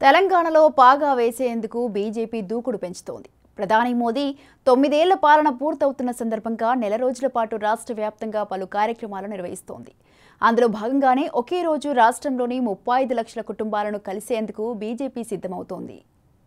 తెలంగాణలో పాగా వేసేందుకు బీజేపీ దూకుడు పెంచుతోంది ప్రధాని మోదీ తొమ్మిదేళ్ల పాలన పూర్తవుతున్న సందర్భంగా నెల రోజుల పాటు రాష్ట్ర వ్యాప్తంగా పలు కార్యక్రమాలు నిర్వహిస్తోంది అందులో భాగంగానే ఒకే రోజు రాష్ట్రంలోని ముప్పై ఐదు లక్షల కుటుంబాలను కలిసేందుకు బీజేపీ సిద్ధమవుతోంది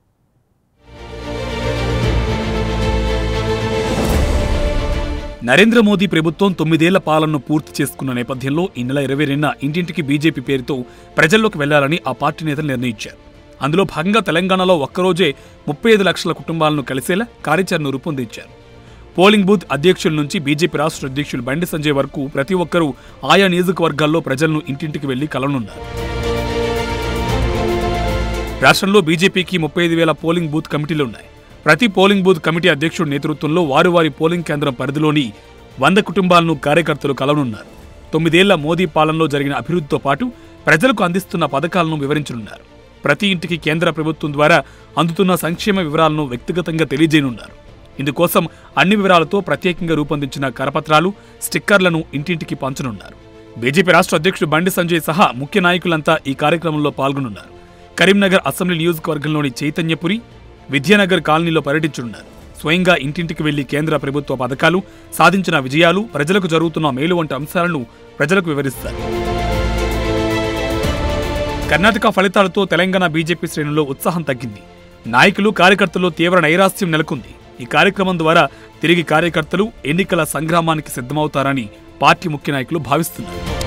నరేంద్ర మోదీ ప్రభుత్వం తొమ్మిదేళ్ల పాలనను పూర్తి చేసుకున్న నేపథ్యంలో ఈ నెల ఇరవై రెండున ఇంటింటికి బీజేపీ పేరుతో ప్రజల్లోకి వెళ్లాలని ఆ పార్టీ నేతలు నిర్ణయించారు అందులో భాగంగా తెలంగాణలో ఒక్కరోజే ముప్పై ఐదు లక్షల కుటుంబాలను కలిసేలా కార్యాచరణ రూపొందించారు పోలింగ్ బూత్ అధ్యక్షుల నుంచి బీజేపీ రాష్ట్ర అధ్యక్షులు బండి సంజయ్ వరకు ప్రతి ఒక్కరూ ఆయా నియోజకవర్గాల్లో ప్రజలను ఇంటింటికి వెళ్లి కలనున్నారు రాష్ట్రంలో బీజేపీకి ముప్పై ఐదు వేల పోలింగ్ బూత్ కమిటీలు ఉన్నాయి ప్రతి పోలింగ్ బూత్ కమిటీ అధ్యక్షుడి నేతృత్వంలో వారి వారి పోలింగ్ కేంద్రం పరిధిలోని వంద కుటుంబాలను కార్యకర్తలు కలవనున్నారు తొమ్మిదేళ్ల మోదీ పాలనలో జరిగిన అభివృద్ధితో పాటు ప్రజలకు అందిస్తున్న పథకాలను వివరించనున్నారు ప్రతి ఇంటికి కేంద్ర ప్రభుత్వం ద్వారా అందుతున్న సంక్షేమ వివరాలను వ్యక్తిగతంగా తెలియజేయనున్నారు ఇందుకోసం అన్ని వివరాలతో ప్రత్యేకంగా రూపొందించిన కరపత్రాలు స్టిక్కర్లను ఇంటింటికి పంచనున్నారు బీజేపీ రాష్ట్ర అధ్యక్షుడు బండి సంజయ్ సహా ముఖ్య నాయకులంతా ఈ కార్యక్రమంలో పాల్గొనున్నారు కరీంనగర్ అసెంబ్లీ నియోజకవర్గంలోని చైతన్యపురి విద్యానగర్ కాలనీలో పర్యటించనున్నారు స్వయంగా ఇంటింటికి వెళ్లి కేంద్ర ప్రభుత్వ పథకాలు సాధించిన విజయాలు ప్రజలకు జరుగుతున్న మేలు వంటి అంశాలను ప్రజలకు వివరిస్తారు కర్ణాటక ఫలితాలతో తెలంగాణ బీజేపీ శ్రేణుల్లో ఉత్సాహం తగ్గింది నాయకులు కార్యకర్తల్లో తీవ్ర నైరాస్యం నెలకొంది ఈ కార్యక్రమం ద్వారా తిరిగి కార్యకర్తలు ఎన్నికల సంగ్రామానికి సిద్ధమవుతారని పార్టీ ముఖ్య నాయకులు భావిస్తున్నారు